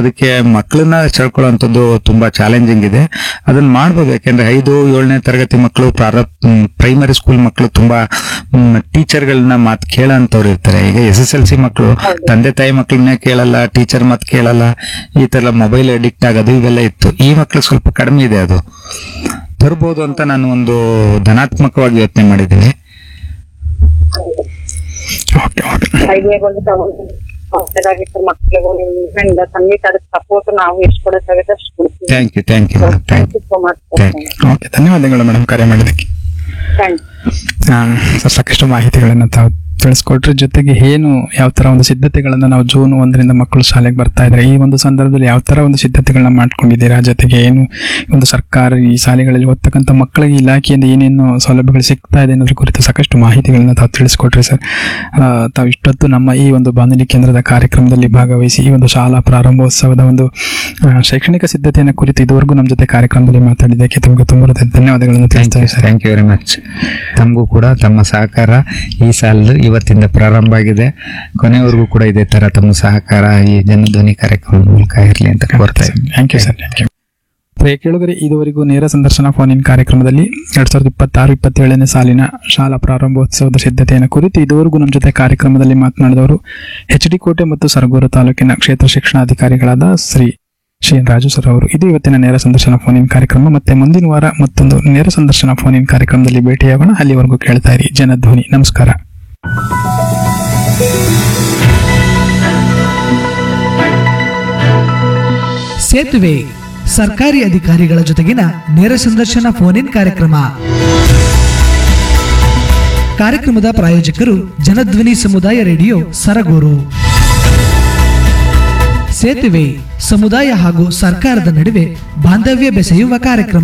ಅದಕ್ಕೆ ಮಕ್ಕಳನ್ನ ಸೆಳ್ಕೊಳ್ಳುವಂಥದ್ದು ತುಂಬಾ ಚಾಲೆಂಜಿಂಗ್ ಇದೆ ಅದನ್ನ ಮಾಡ್ಬೋದು ಯಾಕೆಂದ್ರೆ ಐದು ಏಳನೇ ತರಗತಿ ಮಕ್ಕಳು ಪ್ರಾರಂಭ ಪ್ರೈಮರಿ ಸ್ಕೂಲ್ ಮಕ್ಕಳು ತುಂಬಾ ಟೀಚರ್ಗಳನ್ನ ಮಾತು ಕೇಳೋಂಥವ್ರು ಇರ್ತಾರೆ ಈಗ ಎಸ್ ಎಸ್ ಎಲ್ ಸಿ ಮಕ್ಕಳು ತಂದೆ ತಾಯಿ ಮಕ್ಕಳನ್ನೇ ಕೇಳಲ್ಲ ಟೀಚರ್ ಮಾತು ಕೇಳಲ್ಲ ಈ ತರ ಮೊಬೈಲ್ ಅಡಿಕ್ಟ್ ಆಗೋದು ಇವೆಲ್ಲ ಇತ್ತು ಈ ಮಕ್ಕಳು ಸ್ವಲ್ಪ ಕಡಿಮೆ ಇದೆ ಅದು ತರ್ಬೋದು ಅಂತ ನಾನು ಒಂದು ಧನಾತ್ಮಕವಾಗಿ ಯೋಚನೆ ಮಾಡಿದ್ದೀನಿ ಓಕೆ ಓಕೆ ಐಡಿಯಾಗಳು ತಗೊಂಡು ಒಳ್ಳೆದಾಗಿತ್ತು ಮಕ್ಕಳಿಗೂ ನಿಮ್ಮಿಂದ ಸಂಗೀತ ಅದಕ್ಕೆ ಸಪೋರ್ಟ್ ನಾವು ಎಷ್ಟು ಕೊಡೋಕ್ಕಾಗುತ್ತೆ ಅಷ್ಟು ಕೊಡ್ತೀವಿ thank you thank you thank thank you so much thank you okay ಧನ್ಯವಾದಗಳು ಮೇಡಮ್ ಕರೆ ಮಾಡಿದ್ದಕ್ಕೆ ಥ್ಯಾಂಕ್ ಆ, ಸರ್ ಸಾಕಷ್ಟು ಮಾಹಿತಿಗಳನ್ನು ತಾವು ತಿಳಿಸ್ಕೊಟ್ರ ಜೊತೆಗೆ ಏನು ಯಾವ ತರ ಒಂದು ಸಿದ್ಧತೆಗಳನ್ನ ನಾವು ಜೂನ್ ಒಂದರಿಂದ ಮಕ್ಕಳು ಶಾಲೆಗೆ ಬರ್ತಾ ಇದ್ದಾರೆ ಈ ಒಂದು ಸಂದರ್ಭದಲ್ಲಿ ಯಾವ ತರ ಒಂದು ಸಿದ್ಧತೆಗಳನ್ನ ಮಾಡ್ಕೊಂಡಿದ್ದೀರಾ ಜೊತೆಗೆ ಏನು ಒಂದು ಸರ್ಕಾರ ಈ ಶಾಲೆಗಳಲ್ಲಿ ಓದ್ತಕ್ಕಂಥ ಮಕ್ಕಳಿಗೆ ಇಲಾಖೆಯಿಂದ ಏನೇನು ಸೌಲಭ್ಯಗಳು ಸಿಗ್ತಾ ಇದೆ ಅನ್ನೋದ್ರ ಕುರಿತು ಸಾಕಷ್ಟು ಮಾಹಿತಿಗಳನ್ನ ತಾವು ತಿಳಿಸ್ಕೊಟ್ರಿ ಸರ್ ಆ, ತಾವು ಇಷ್ಟೊತ್ತು ನಮ್ಮ ಈ ಒಂದು ಬಾನುಲಿ ಕೇಂದ್ರದ ಕಾರ್ಯಕ್ರಮದಲ್ಲಿ ಭಾಗವಹಿಸಿ ಈ ಒಂದು ಶಾಲಾ ಪ್ರಾರಂಭೋತ್ಸವದ ಒಂದು ಆ, ಶೈಕ್ಷಣಿಕ ಸಿದ್ಧತೆಯನ್ನು ಕುರಿತು ಇದುವರೆಗೂ ನಮ್ಮ ಜೊತೆ ಕಾರ್ಯಕ್ರಮದಲ್ಲಿ ಮಾತಾಡಿದ್ದಕ್ಕೆ ತಮಗೆ ತುಂಬ ಧನ್ಯವಾದಗಳನ್ನು ಥ್ಯಾಂಕ್ ತಿಳಿಸ್ತಾ you sir thank you very much ತಮಗೂ ಕೂಡ ತಮ್ಮ ಸಹಕಾರ ಈ ಸಾಲದು ಇವತ್ತಿಂದ ಪ್ರಾರಂಭ ಆಗಿದೆ ಕೊನೆವರೆಗೂ ಕೂಡ ಇದೇ ತರ ತಮ್ಮ ಸಹಕಾರ ಈ ಜನಧ್ವನಿ ಕಾರ್ಯಕ್ರಮದ ಮೂಲಕ ಇರಲಿ ಅಂತ ಕೋರ್ತಾ ಇದ್ದೀನಿ thank you sir thank you ಪ್ರಿಯ ಕೇಳುಗರೆ ಇದುವರೆಗೂ ನೇರ ಸಂದರ್ಶನ ಫೋನ್ ಇನ್ ಕಾರ್ಯಕ್ರಮದಲ್ಲಿ ಎರಡ್ ಸಾವಿರದ ಇಪ್ಪತ್ತಾರು ಇಪ್ಪತ್ತೇಳನೇ ಸಾಲಿನ ಶಾಲಾ ಪ್ರಾರಂಭೋತ್ಸವದ ಸಿದ್ಧತೆಯನ್ನು ಕುರಿತು ಇದುವರೆಗೂ ನಮ್ಮ ಜೊತೆ ಕಾರ್ಯಕ್ರಮದಲ್ಲಿ ಮಾತನಾಡಿದವರು ಎಚ್ ಡಿ ಕೋಟೆ ಮತ್ತು ಸರಗೂರು ತಾಲೂಕಿನ ಕ್ಷೇತ್ರ ಶಿಕ್ಷಣಾಧಿಕಾರಿಗಳಾದ ಶ್ರೀ ಶ್ರೀ ರಾಜು ಸರ್ ಅವರು ಇದು ಇವತ್ತಿನ ನೇರ ಸಂದರ್ಶನ ಫೋನ್ ಇನ್ ಕಾರ್ಯಕ್ರಮ ಮತ್ತೆ ಮುಂದಿನ ವಾರ ಮತ್ತೊಂದು ನೇರ ಸಂದರ್ಶನ ಫೋನ್ ಇನ್ ಕಾರ್ಯಕ್ರಮದಲ್ಲಿ ಭೇಟಿಯಾಗೋಣ ಅಲ್ಲಿವರೆಗೂ ಕೇಳ್ತಾ ಇರಿ ಜನಧ್ವನಿ ನಮಸ್ಕಾರ ಸೇತುವೆ ಸರ್ಕಾರಿ ಅಧಿಕಾರಿಗಳ ಜೊತೆಗಿನ ನೇರ ಸಂದರ್ಶನ ಫೋನ್ ಇನ್ ಕಾರ್ಯಕ್ರಮ ಕಾರ್ಯಕ್ರಮದ ಪ್ರಾಯೋಜಕರು ಜನಧ್ವನಿ ಸಮುದಾಯ ರೇಡಿಯೋ ಸರಗೂರು ಸೇತುವೆ ಸಮುದಾಯ ಹಾಗೂ ಸರ್ಕಾರದ ನಡುವೆ ಬಾಂಧವ್ಯ ಬೆಸೆಯುವ ಕಾರ್ಯಕ್ರಮ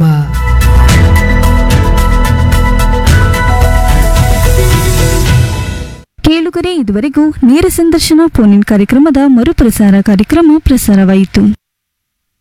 ಕೇಳುಗರೆ ಇದುವರೆಗೂ ನೇರ ಸಂದರ್ಶನ ಫೋನ್ ಇನ್ ಕಾರ್ಯಕ್ರಮದ ಮರುಪ್ರಸಾರ ಕಾರ್ಯಕ್ರಮ ಪ್ರಸಾರವಾಯಿತು